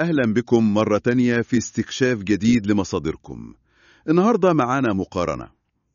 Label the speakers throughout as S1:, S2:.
S1: أهلا بكم مرة تانية في استكشاف جديد لمصادركم النهاردة معانا مقارنة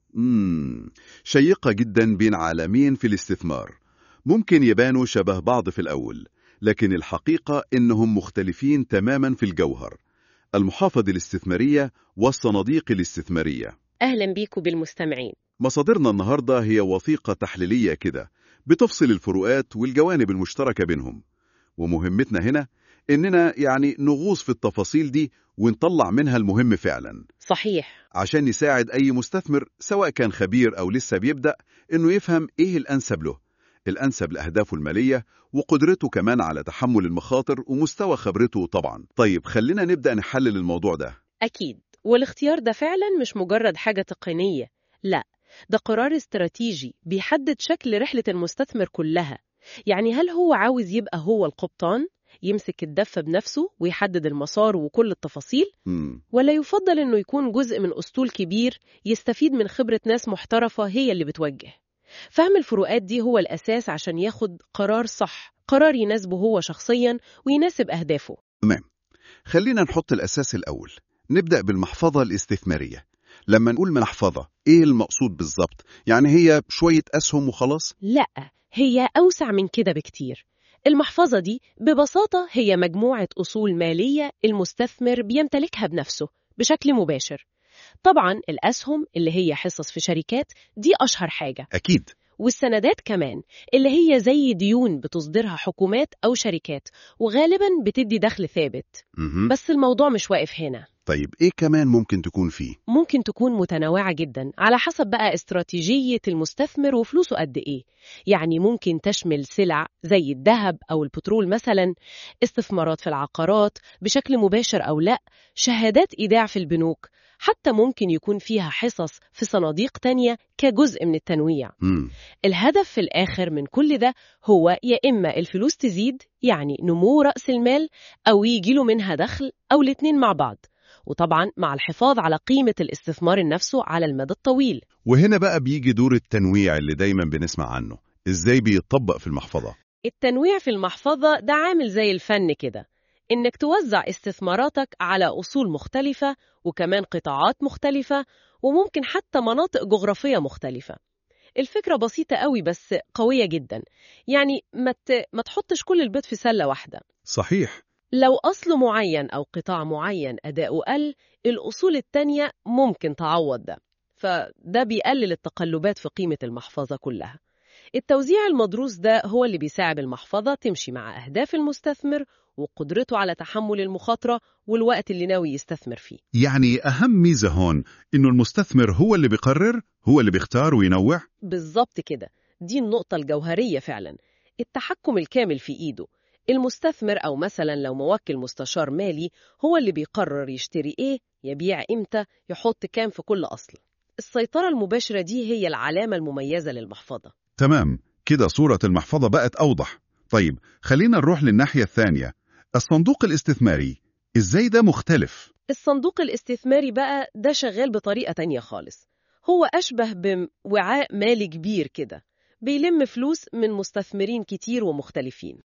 S1: مم. شيقة جدا بين عالمين في الاستثمار ممكن يبانوا شبه بعض في الأول لكن الحقيقة إنهم مختلفين تماما في الجوهر المحافظ الاستثمارية والصناديق الاستثمارية
S2: أهلا بيكم بالمستمعين
S1: مصادرنا النهاردة هي وثيقة تحليلية كده بتفصل الفروقات والجوانب المشتركة بينهم ومهمتنا هنا إننا يعني نغوص في التفاصيل دي ونطلع منها المهم فعلا
S2: صحيح
S1: عشان نساعد أي مستثمر سواء كان خبير أو لسه بيبدأ إنه يفهم إيه الأنسب له الأنسب لأهدافه المالية وقدرته كمان على تحمل المخاطر ومستوى خبرته طبعا طيب خلينا نبدأ نحلل الموضوع ده
S2: أكيد والاختيار ده فعلا مش مجرد حاجة تقنية لا ده قرار استراتيجي بيحدد شكل رحلة المستثمر كلها يعني هل هو عاوز يبقى هو القبطان يمسك الدفة بنفسه ويحدد المسار وكل التفاصيل
S1: مم.
S2: ولا يفضل إنه يكون جزء من أسطول كبير يستفيد من خبرة ناس محترفة هي اللي بتوجه فهم الفروقات دي هو الأساس عشان ياخد قرار صح قرار يناسبه هو شخصيا ويناسب أهدافه
S1: خلينا نحط الأساس الأول نبدأ بالمحفظة الاستثمارية لما نقول محفظة إيه المقصود بالظبط؟ يعني هي شوية أسهم وخلاص؟
S2: لا هي أوسع من كده بكتير المحفظة دي ببساطة هي مجموعة أصول مالية المستثمر بيمتلكها بنفسه بشكل مباشر طبعا الأسهم اللي هي حصص في شركات دي أشهر حاجة
S1: أكيد
S2: والسندات كمان اللي هي زي ديون بتصدرها حكومات أو شركات وغالبا بتدي دخل ثابت
S1: مهم.
S2: بس الموضوع مش واقف هنا
S1: طيب إيه كمان ممكن تكون فيه؟
S2: ممكن تكون متنوعة جدا على حسب بقى استراتيجية المستثمر وفلوسه قد إيه يعني ممكن تشمل سلع زي الذهب أو البترول مثلا استثمارات في العقارات بشكل مباشر أو لا شهادات إيداع في البنوك حتى ممكن يكون فيها حصص في صناديق تانية كجزء من التنويع
S1: مم.
S2: الهدف في الآخر من كل ده هو يا إما الفلوس تزيد يعني نمو رأس المال أو يجيله منها دخل أو الاتنين مع بعض وطبعا مع الحفاظ على قيمة الاستثمار نفسه على المدى الطويل
S1: وهنا بقى بيجي دور التنويع اللي دايما بنسمع عنه إزاي بيطبق في المحفظة؟
S2: التنويع في المحفظة ده عامل زي الفن كده إنك توزع استثماراتك على أصول مختلفة وكمان قطاعات مختلفة وممكن حتى مناطق جغرافية مختلفة الفكرة بسيطة قوي بس قوية جدا يعني ما, ت... ما تحطش كل البيض في سلة واحدة
S1: صحيح
S2: لو أصل معين أو قطاع معين أداؤه قل الأصول التانية ممكن تعوض ده فده بيقلل التقلبات في قيمة المحفظة كلها التوزيع المدروس ده هو اللي بيساعد المحفظة تمشي مع أهداف المستثمر وقدرته على تحمل المخاطرة والوقت اللي ناوي يستثمر فيه
S1: يعني أهم ميزة هون إنه المستثمر هو اللي بيقرر هو اللي بيختار وينوع
S2: بالظبط كده دي النقطة الجوهرية فعلا التحكم الكامل في إيده المستثمر أو مثلا لو موكل مستشار مالي هو اللي بيقرر يشتري إيه يبيع إمتى يحط كام في كل أصل السيطرة المباشرة دي هي العلامة المميزة للمحفظة
S1: تمام كده صورة المحفظة بقت أوضح طيب خلينا نروح للناحية الثانية الصندوق الاستثماري إزاي ده مختلف؟
S2: الصندوق الاستثماري بقى ده شغال بطريقة تانية خالص هو أشبه بوعاء مالي كبير كده بيلم فلوس من مستثمرين كتير ومختلفين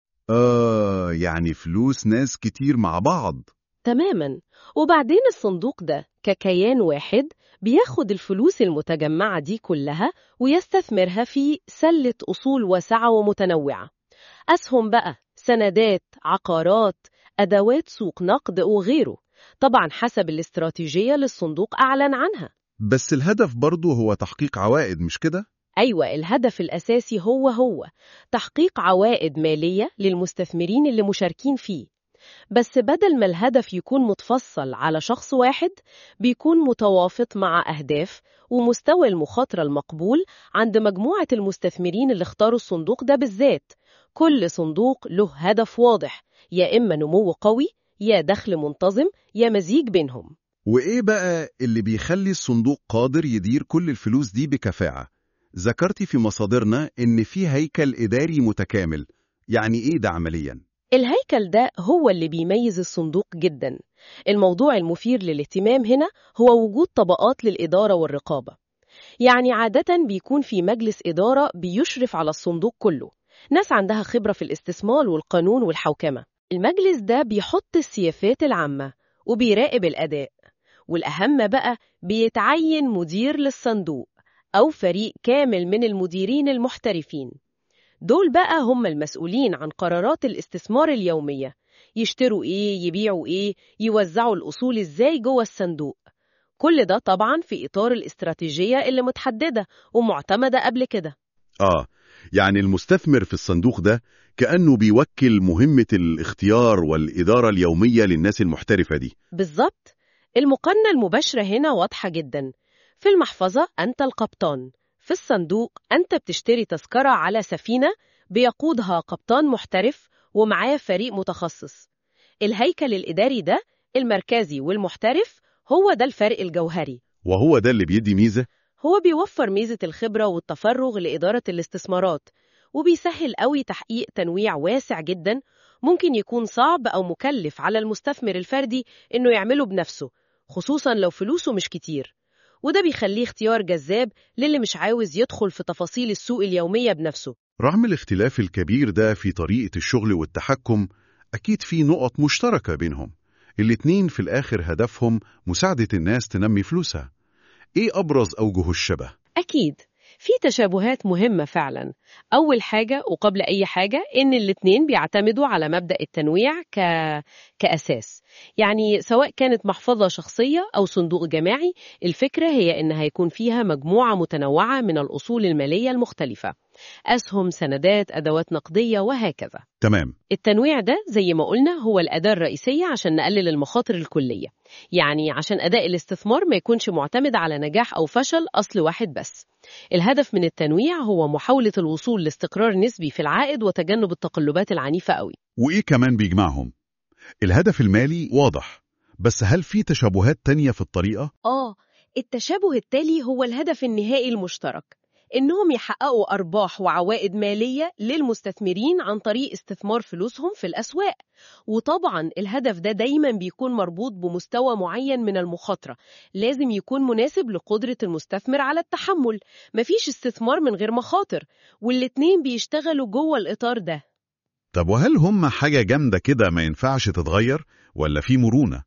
S1: آه يعني فلوس ناس كتير مع بعض
S2: تماما وبعدين الصندوق ده ككيان واحد بياخد الفلوس المتجمعة دي كلها ويستثمرها في سلة أصول واسعة ومتنوعة أسهم بقى سندات عقارات أدوات سوق نقد وغيره طبعا حسب الاستراتيجية للصندوق أعلن عنها
S1: بس الهدف برضه هو تحقيق عوائد مش كده؟
S2: أيوة الهدف الأساسي هو هو تحقيق عوائد مالية للمستثمرين اللي مشاركين فيه بس بدل ما الهدف يكون متفصل على شخص واحد بيكون متوافق مع أهداف ومستوى المخاطرة المقبول عند مجموعة المستثمرين اللي اختاروا الصندوق ده بالذات كل صندوق له هدف واضح يا إما نمو قوي يا دخل منتظم يا مزيج بينهم
S1: وإيه بقى اللي بيخلي الصندوق قادر يدير كل الفلوس دي بكفاءة؟ ذكرتي في مصادرنا إن في هيكل إداري متكامل يعني إيه ده عملياً؟
S2: الهيكل ده هو اللي بيميز الصندوق جدا الموضوع المثير للاهتمام هنا هو وجود طبقات للإدارة والرقابة يعني عادة بيكون في مجلس إدارة بيشرف على الصندوق كله ناس عندها خبرة في الاستثمار والقانون والحوكمة المجلس ده بيحط السياسات العامة وبيراقب الأداء والأهم بقى بيتعين مدير للصندوق أو فريق كامل من المديرين المحترفين دول بقى هم المسؤولين عن قرارات الاستثمار اليومية يشتروا إيه، يبيعوا إيه، يوزعوا الأصول إزاي جوه الصندوق كل ده طبعا في إطار الاستراتيجية اللي متحددة ومعتمدة قبل كده
S1: آه يعني المستثمر في الصندوق ده كأنه بيوكل مهمة الاختيار والإدارة اليومية للناس المحترفة دي
S2: بالظبط المقارنة المباشرة هنا واضحة جدا في المحفظة أنت القبطان في الصندوق أنت بتشتري تذكرة على سفينة بيقودها قبطان محترف ومعاه فريق متخصص الهيكل الإداري ده المركزي والمحترف هو ده الفرق الجوهري
S1: وهو ده اللي بيدي ميزة
S2: هو بيوفر ميزة الخبرة والتفرغ لإدارة الاستثمارات وبيسهل قوي تحقيق تنويع واسع جدا ممكن يكون صعب أو مكلف على المستثمر الفردي إنه يعمله بنفسه خصوصا لو فلوسه مش كتير وده بيخليه اختيار جذاب للي مش عاوز يدخل في تفاصيل السوق اليومية بنفسه
S1: رغم الاختلاف الكبير ده في طريقة الشغل والتحكم أكيد في نقط مشتركة بينهم الاتنين في الآخر هدفهم مساعدة الناس تنمي فلوسها إيه أبرز أوجه الشبه؟
S2: أكيد في تشابهات مهمة فعلا أول حاجة وقبل أي حاجة إن الاتنين بيعتمدوا على مبدأ التنويع ك... كأساس يعني سواء كانت محفظة شخصية أو صندوق جماعي الفكرة هي إن هيكون فيها مجموعة متنوعة من الأصول المالية المختلفة أسهم، سندات، أدوات نقدية وهكذا
S1: تمام
S2: التنويع ده زي ما قلنا هو الأداة الرئيسية عشان نقلل المخاطر الكلية يعني عشان أداء الاستثمار ما يكونش معتمد على نجاح أو فشل أصل واحد بس الهدف من التنويع هو محاولة الوصول لاستقرار نسبي في العائد وتجنب التقلبات العنيفة قوي
S1: وإيه كمان بيجمعهم؟ الهدف المالي واضح بس هل في تشابهات تانية في الطريقة؟
S2: آه التشابه التالي هو الهدف النهائي المشترك إنهم يحققوا أرباح وعوائد مالية للمستثمرين عن طريق استثمار فلوسهم في الأسواق وطبعا الهدف ده دايما بيكون مربوط بمستوى معين من المخاطرة لازم يكون مناسب لقدرة المستثمر على التحمل مفيش استثمار من غير مخاطر والاتنين بيشتغلوا جوه الإطار ده
S1: طب وهل هم حاجة جامدة كده ما ينفعش تتغير ولا في مرونة؟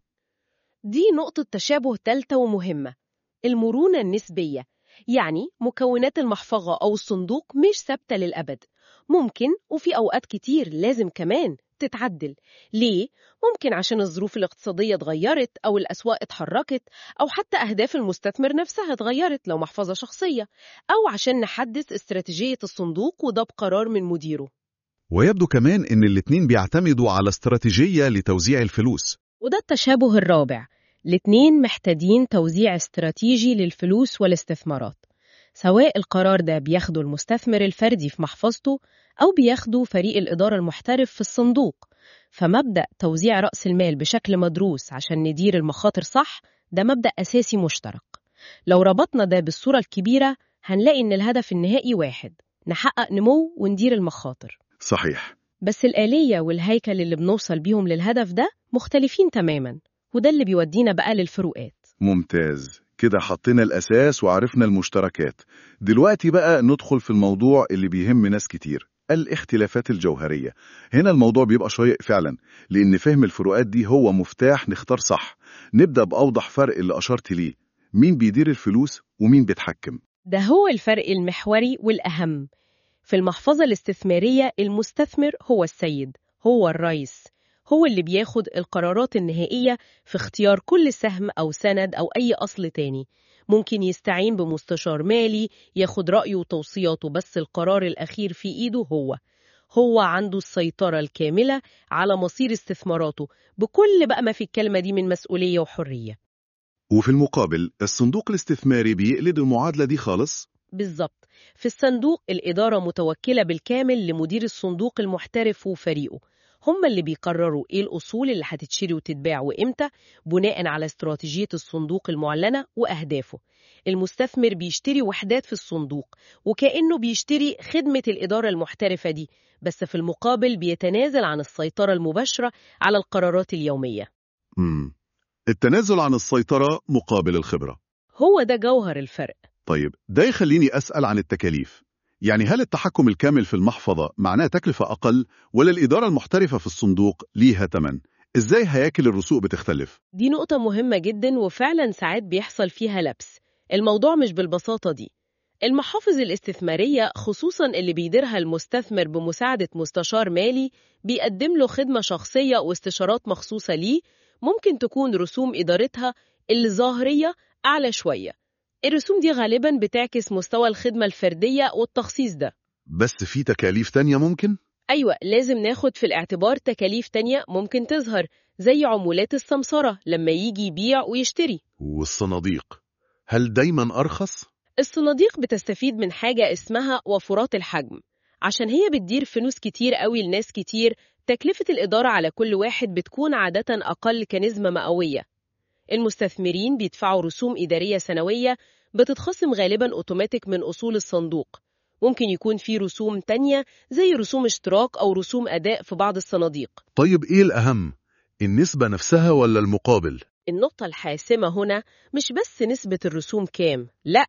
S2: دي نقطة تشابه تالتة ومهمة المرونة النسبية يعني مكونات المحفظة أو الصندوق مش ثابتة للأبد ممكن وفي أوقات كتير لازم كمان تتعدل ليه؟ ممكن عشان الظروف الاقتصادية اتغيرت أو الأسواق اتحركت أو حتى أهداف المستثمر نفسها اتغيرت لو محفظة شخصية أو عشان نحدث استراتيجية الصندوق وده بقرار من مديره
S1: ويبدو كمان إن الاتنين بيعتمدوا على استراتيجية لتوزيع الفلوس
S2: وده التشابه الرابع الاتنين محتاجين توزيع استراتيجي للفلوس والاستثمارات سواء القرار ده بياخده المستثمر الفردي في محفظته أو بياخده فريق الإدارة المحترف في الصندوق فمبدأ توزيع رأس المال بشكل مدروس عشان ندير المخاطر صح ده مبدأ أساسي مشترك لو ربطنا ده بالصورة الكبيرة هنلاقي إن الهدف النهائي واحد نحقق نمو وندير المخاطر
S1: صحيح
S2: بس الآلية والهيكل اللي بنوصل بيهم للهدف ده مختلفين تماما وده اللي بيودينا بقى للفروقات
S1: ممتاز كده حطينا الأساس وعرفنا المشتركات دلوقتي بقى ندخل في الموضوع اللي بيهم ناس كتير الاختلافات الجوهرية هنا الموضوع بيبقى شيق فعلا لأن فهم الفروقات دي هو مفتاح نختار صح نبدأ بأوضح فرق اللي أشرت ليه مين بيدير الفلوس ومين بيتحكم
S2: ده هو الفرق المحوري والأهم في المحفظة الاستثمارية المستثمر هو السيد هو الرئيس هو اللي بياخد القرارات النهائية في اختيار كل سهم أو سند أو أي أصل تاني ممكن يستعين بمستشار مالي ياخد رأيه وتوصياته بس القرار الأخير في إيده هو هو عنده السيطرة الكاملة على مصير استثماراته بكل بقى ما في الكلمة دي من مسؤولية وحرية
S1: وفي المقابل الصندوق الاستثماري بيقلد المعادلة دي خالص
S2: بالظبط في الصندوق الإدارة متوكلة بالكامل لمدير الصندوق المحترف وفريقه هم اللي بيقرروا إيه الأصول اللي هتتشري وتتباع وإمتى بناء على استراتيجية الصندوق المعلنة وأهدافه المستثمر بيشتري وحدات في الصندوق وكأنه بيشتري خدمة الإدارة المحترفة دي بس في المقابل بيتنازل عن السيطرة المباشرة على القرارات اليومية
S1: مم. التنازل عن السيطرة مقابل الخبرة
S2: هو ده جوهر الفرق
S1: طيب ده يخليني أسأل عن التكاليف يعني هل التحكم الكامل في المحفظة معناه تكلفة أقل ولا الإدارة المحترفة في الصندوق ليها تمن؟ إزاي هياكل الرسوق بتختلف؟
S2: دي نقطة مهمة جدا وفعلا ساعات بيحصل فيها لبس الموضوع مش بالبساطة دي المحافظ الاستثمارية خصوصا اللي بيديرها المستثمر بمساعدة مستشار مالي بيقدم له خدمة شخصية واستشارات مخصوصة ليه ممكن تكون رسوم إدارتها اللي ظاهرية أعلى شوية الرسوم دي غالبا بتعكس مستوى الخدمة الفردية والتخصيص ده
S1: بس في تكاليف تانية ممكن؟
S2: أيوة لازم ناخد في الاعتبار تكاليف تانية ممكن تظهر زي عمولات السمسرة لما يجي يبيع ويشتري
S1: والصناديق هل دايما أرخص؟
S2: الصناديق بتستفيد من حاجة اسمها وفرات الحجم عشان هي بتدير فلوس كتير قوي لناس كتير تكلفة الإدارة على كل واحد بتكون عادة أقل كنسبة مئوية المستثمرين بيدفعوا رسوم إدارية سنوية بتتخصم غالبا أوتوماتيك من أصول الصندوق ممكن يكون في رسوم تانية زي رسوم اشتراك أو رسوم أداء في بعض الصناديق
S1: طيب إيه الأهم؟ النسبة نفسها ولا المقابل؟
S2: النقطة الحاسمة هنا مش بس نسبة الرسوم كام لأ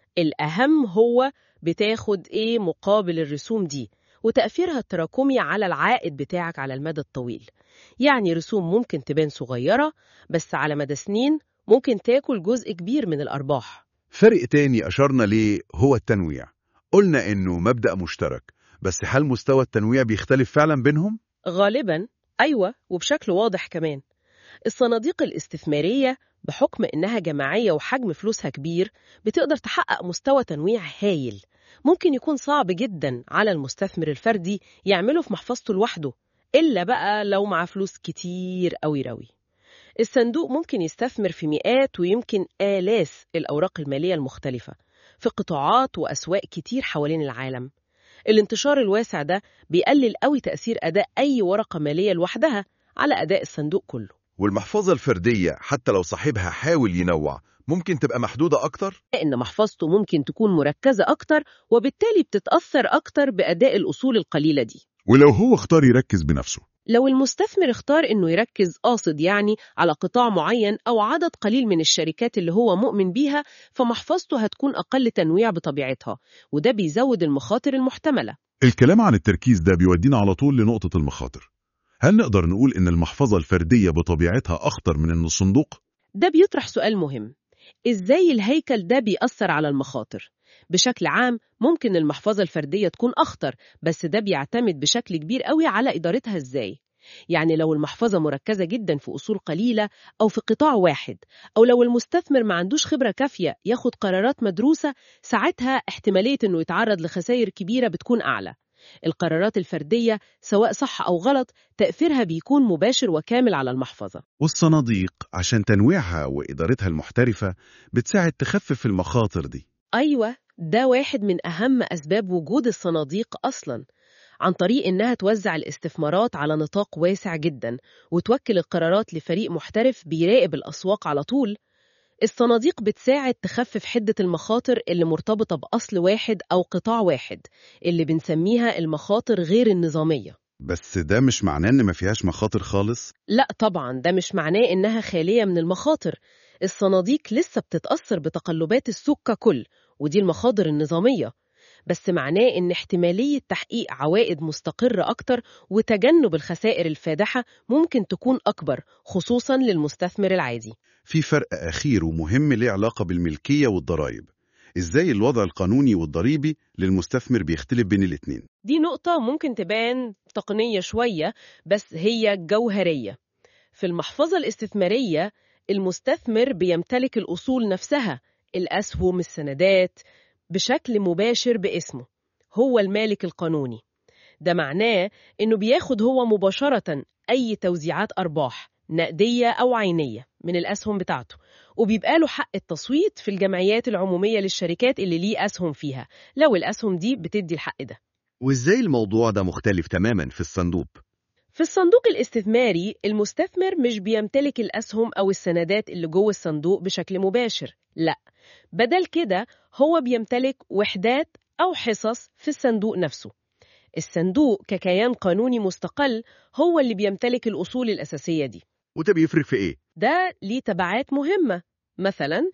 S2: الأهم هو بتاخد إيه مقابل الرسوم دي وتأثيرها التراكمي على العائد بتاعك على المدى الطويل يعني رسوم ممكن تبان صغيرة بس على مدى سنين ممكن تاكل جزء كبير من الأرباح
S1: فرق تاني أشرنا ليه هو التنويع قلنا إنه مبدأ مشترك بس هل مستوى التنويع بيختلف فعلا بينهم؟
S2: غالبا أيوة وبشكل واضح كمان الصناديق الاستثمارية بحكم إنها جماعية وحجم فلوسها كبير بتقدر تحقق مستوى تنويع هايل ممكن يكون صعب جدا على المستثمر الفردي يعمله في محفظته لوحده إلا بقى لو معاه فلوس كتير قوي روي الصندوق ممكن يستثمر في مئات ويمكن آلاف الأوراق المالية المختلفة في قطاعات وأسواق كتير حوالين العالم الانتشار الواسع ده بيقلل قوي تأثير أداء أي ورقة مالية لوحدها على أداء الصندوق كله
S1: والمحفظة الفردية حتى لو صاحبها حاول ينوع ممكن تبقى محدودة أكتر؟
S2: لأن محفظته ممكن تكون مركزة أكتر وبالتالي بتتأثر أكتر بأداء الأصول القليلة دي
S1: ولو هو اختار يركز بنفسه
S2: لو المستثمر اختار إنه يركز قاصد يعني على قطاع معين أو عدد قليل من الشركات اللي هو مؤمن بيها فمحفظته هتكون أقل تنويع بطبيعتها وده بيزود المخاطر المحتملة
S3: الكلام عن التركيز ده بيودينا على طول لنقطة المخاطر هل نقدر نقول إن المحفظة الفردية بطبيعتها أخطر من الصندوق؟
S2: ده بيطرح سؤال مهم إزاي الهيكل ده بيأثر على المخاطر؟ بشكل عام ممكن المحفظة الفردية تكون أخطر بس ده بيعتمد بشكل كبير قوي على إدارتها إزاي يعني لو المحفظة مركزة جدا في أصول قليلة أو في قطاع واحد أو لو المستثمر ما عندوش خبرة كافية ياخد قرارات مدروسة ساعتها احتمالية أنه يتعرض لخسائر كبيرة بتكون أعلى القرارات الفردية سواء صح أو غلط تأثيرها بيكون مباشر وكامل على المحفظة
S3: والصناديق عشان تنويعها وإدارتها المحترفة بتساعد تخفف المخاطر دي
S2: أيوة ده واحد من أهم أسباب وجود الصناديق أصلاً عن طريق إنها توزع الاستثمارات على نطاق واسع جدا وتوكل القرارات لفريق محترف بيراقب الأسواق على طول الصناديق بتساعد تخفف حدة المخاطر اللي مرتبطة بأصل واحد أو قطاع واحد اللي بنسميها المخاطر غير النظامية
S1: بس ده مش معناه إن ما فيهاش مخاطر خالص؟
S2: لا طبعا ده مش معناه إنها خالية من المخاطر الصناديق لسه بتتأثر بتقلبات السوق ككل ودي المخاطر النظامية بس معناه إن احتمالية تحقيق عوائد مستقرة أكتر وتجنب الخسائر الفادحة ممكن تكون أكبر خصوصا للمستثمر العادي
S1: في فرق أخير ومهم ليه علاقة بالملكية والضرائب إزاي الوضع القانوني والضريبي للمستثمر بيختلف بين الاتنين
S2: دي نقطة ممكن تبان تقنية شوية بس هي جوهرية في المحفظة الاستثمارية المستثمر بيمتلك الأصول نفسها الأسهم السندات بشكل مباشر باسمه هو المالك القانوني ده معناه إنه بياخد هو مباشرة أي توزيعات أرباح نقدية أو عينية من الأسهم بتاعته وبيبقى له حق التصويت في الجمعيات العمومية للشركات اللي ليه أسهم فيها لو الأسهم دي بتدي الحق ده
S4: وإزاي الموضوع ده مختلف تماما في الصندوق؟
S2: في الصندوق الاستثماري المستثمر مش بيمتلك الأسهم أو السندات اللي جوه الصندوق بشكل مباشر لا بدل كده هو بيمتلك وحدات أو حصص في الصندوق نفسه الصندوق ككيان قانوني مستقل هو اللي بيمتلك الأصول الأساسية دي
S4: وده بيفرق في إيه؟
S2: ده ليه تبعات مهمة مثلا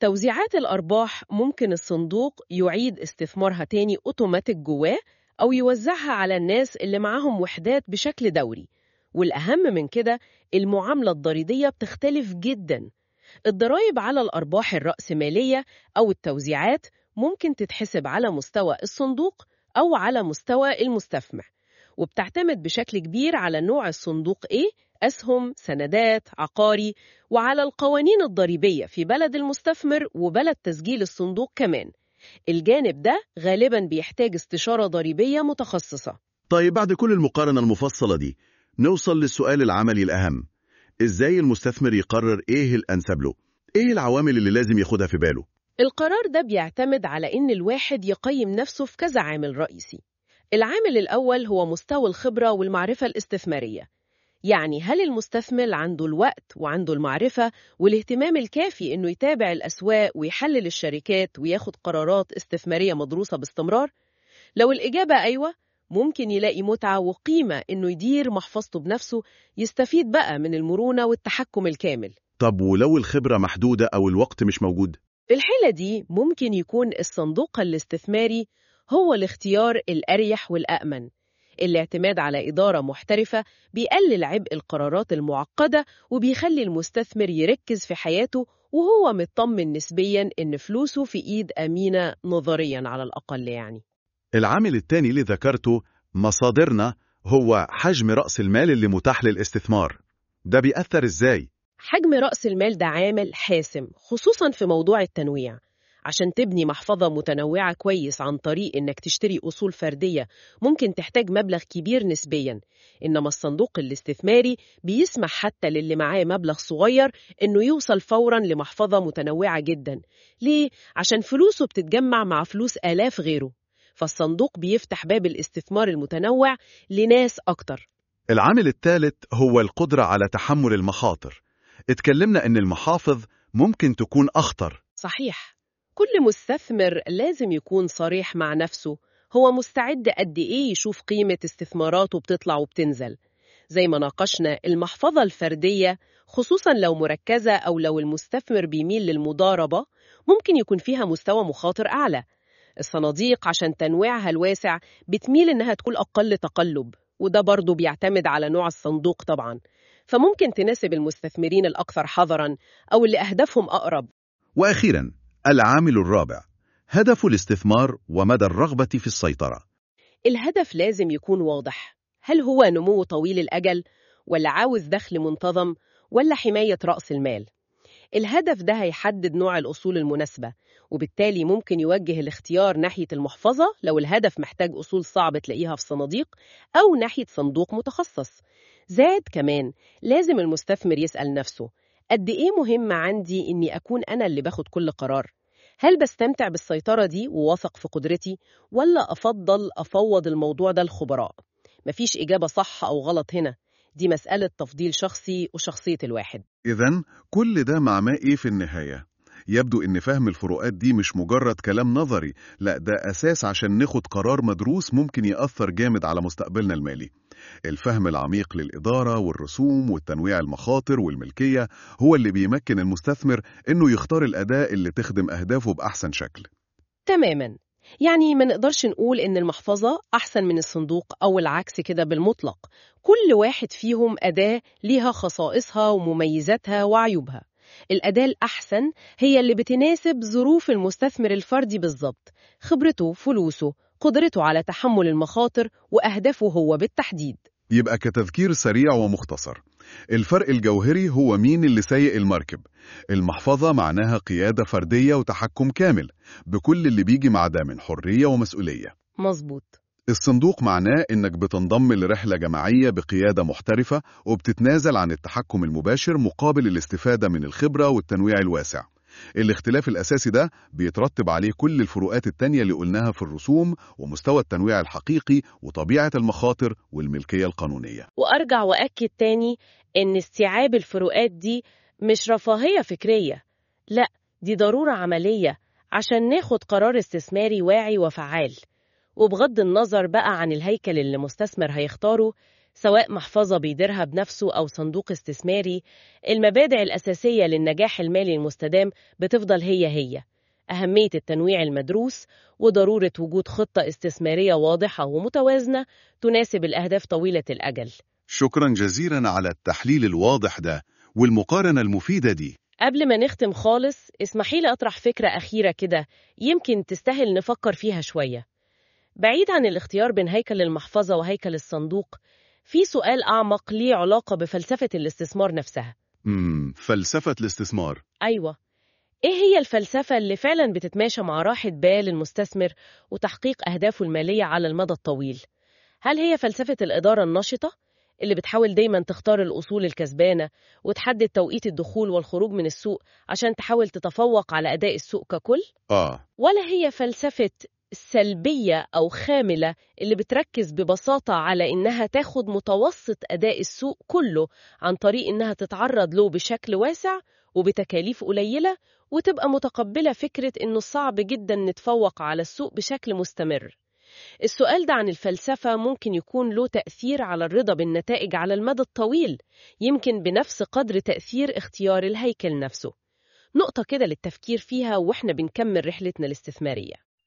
S2: توزيعات الأرباح ممكن الصندوق يعيد استثمارها تاني أوتوماتيك جواه أو يوزعها على الناس اللي معاهم وحدات بشكل دوري والأهم من كده المعاملة الضريبية بتختلف جدا الضرائب على الأرباح الرأسمالية أو التوزيعات ممكن تتحسب على مستوى الصندوق أو على مستوى المستثمر وبتعتمد بشكل كبير على نوع الصندوق إيه أسهم، سندات، عقاري وعلى القوانين الضريبية في بلد المستثمر وبلد تسجيل الصندوق كمان الجانب ده غالباً بيحتاج استشارة ضريبية متخصصة
S4: طيب بعد كل المقارنة المفصلة دي نوصل للسؤال العملي الأهم إزاي المستثمر يقرر إيه الأنسب له؟ إيه العوامل اللي لازم ياخدها في باله؟
S2: القرار ده بيعتمد على إن الواحد يقيم نفسه في كذا عامل رئيسي العامل الأول هو مستوى الخبرة والمعرفة الاستثمارية يعني هل المستثمر عنده الوقت وعنده المعرفة والاهتمام الكافي إنه يتابع الأسواق ويحلل الشركات وياخد قرارات استثمارية مدروسة باستمرار؟ لو الإجابة أيوة ممكن يلاقي متعة وقيمة إنه يدير محفظته بنفسه يستفيد بقى من المرونة والتحكم الكامل
S4: طب ولو الخبرة محدودة أو الوقت مش موجود؟
S2: في الحالة دي ممكن يكون الصندوق الاستثماري هو الاختيار الأريح والأأمن الاعتماد على إدارة محترفة بيقلل عبء القرارات المعقدة وبيخلي المستثمر يركز في حياته وهو مطمن نسبياً إن فلوسه في إيد أمينة نظرياً على الأقل يعني
S1: العامل الثاني اللي ذكرته مصادرنا هو حجم رأس المال اللي متاح للاستثمار ده بيأثر إزاي؟
S2: حجم رأس المال ده عامل حاسم خصوصاً في موضوع التنويع عشان تبني محفظة متنوعة كويس عن طريق إنك تشتري أصول فردية ممكن تحتاج مبلغ كبير نسبياً إنما الصندوق الاستثماري بيسمح حتى للي معاه مبلغ صغير إنه يوصل فوراً لمحفظة متنوعة جداً ليه؟ عشان فلوسه بتتجمع مع فلوس آلاف غيره فالصندوق بيفتح باب الاستثمار المتنوع لناس أكتر
S1: العامل الثالث هو القدرة على تحمل المخاطر اتكلمنا إن المحافظ ممكن تكون أخطر
S2: صحيح كل مستثمر لازم يكون صريح مع نفسه هو مستعد قد إيه يشوف قيمة استثماراته بتطلع وبتنزل زي ما ناقشنا المحفظة الفردية خصوصا لو مركزة أو لو المستثمر بيميل للمضاربة ممكن يكون فيها مستوى مخاطر أعلى الصناديق عشان تنويعها الواسع بتميل إنها تكون أقل تقلب وده برضه بيعتمد على نوع الصندوق طبعا فممكن تناسب المستثمرين الأكثر حذرا أو اللي أهدافهم أقرب
S1: وأخيرا العامل الرابع هدف الاستثمار ومدى الرغبة في السيطرة
S2: الهدف لازم يكون واضح هل هو نمو طويل الأجل ولا عاوز دخل منتظم ولا حماية رأس المال الهدف ده هيحدد نوع الأصول المناسبة وبالتالي ممكن يوجه الاختيار ناحية المحفظة لو الهدف محتاج أصول صعب تلاقيها في صناديق أو ناحية صندوق متخصص زاد كمان لازم المستثمر يسأل نفسه قد إيه مهم عندي إني أكون أنا اللي باخد كل قرار هل بستمتع بالسيطرة دي وواثق في قدرتي ولا أفضل أفوض الموضوع ده للخبراء مفيش إجابة صح أو غلط هنا دي مسألة تفضيل شخصي وشخصية الواحد
S3: إذا كل ده معناه إيه في النهاية؟ يبدو إن فهم الفروقات دي مش مجرد كلام نظري، لا ده أساس عشان ناخد قرار مدروس ممكن يأثر جامد على مستقبلنا المالي. الفهم العميق للإدارة والرسوم والتنويع المخاطر والملكية هو اللي بيمكن المستثمر إنه يختار الأداة اللي تخدم أهدافه بأحسن شكل.
S2: تماما يعني ما نقدرش نقول إن المحفظة أحسن من الصندوق أو العكس كده بالمطلق كل واحد فيهم أداة ليها خصائصها ومميزاتها وعيوبها الأداة الأحسن هي اللي بتناسب ظروف المستثمر الفردي بالظبط خبرته فلوسه قدرته على تحمل المخاطر وأهدافه هو بالتحديد
S3: يبقى كتذكير سريع ومختصر الفرق الجوهري هو مين اللي سايق المركب المحفظة معناها قيادة فردية وتحكم كامل بكل اللي بيجي مع ده من حرية ومسؤولية
S2: مظبوط
S3: الصندوق معناه إنك بتنضم لرحلة جماعية بقيادة محترفة وبتتنازل عن التحكم المباشر مقابل الاستفادة من الخبرة والتنويع الواسع الاختلاف الأساسي ده بيترتب عليه كل الفروقات التانية اللي قلناها في الرسوم ومستوى التنويع الحقيقي وطبيعة المخاطر والملكية القانونية
S2: وأرجع وأكد تاني إن استيعاب الفروقات دي مش رفاهية فكرية لا دي ضرورة عملية عشان ناخد قرار استثماري واعي وفعال وبغض النظر بقى عن الهيكل اللي المستثمر هيختاره سواء محفظة بيديرها بنفسه أو صندوق استثماري المبادئ الأساسية للنجاح المالي المستدام بتفضل هي هي أهمية التنويع المدروس وضرورة وجود خطة استثمارية واضحة ومتوازنة تناسب الأهداف طويلة الأجل
S3: شكرا جزيلا على التحليل الواضح ده والمقارنة المفيدة دي
S2: قبل ما نختم خالص اسمحي لي أطرح فكرة أخيرة كده يمكن تستاهل نفكر فيها شوية بعيد عن الاختيار بين هيكل المحفظة وهيكل الصندوق في سؤال أعمق ليه علاقة بفلسفة الاستثمار نفسها
S3: مم. فلسفة الاستثمار
S2: أيوة إيه هي الفلسفة اللي فعلا بتتماشى مع راحة بال المستثمر وتحقيق أهدافه المالية على المدى الطويل؟ هل هي فلسفة الإدارة النشطة اللي بتحاول دايما تختار الأصول الكسبانة وتحدد توقيت الدخول والخروج من السوق عشان تحاول تتفوق على أداء السوق ككل؟
S3: آه
S2: ولا هي فلسفة سلبية أو خاملة اللي بتركز ببساطة على إنها تاخد متوسط أداء السوق كله عن طريق إنها تتعرض له بشكل واسع وبتكاليف قليلة وتبقى متقبلة فكرة إنه صعب جدا نتفوق على السوق بشكل مستمر السؤال ده عن الفلسفة ممكن يكون له تأثير على الرضا بالنتائج على المدى الطويل يمكن بنفس قدر تأثير اختيار الهيكل نفسه نقطة كده للتفكير فيها وإحنا بنكمل رحلتنا الاستثمارية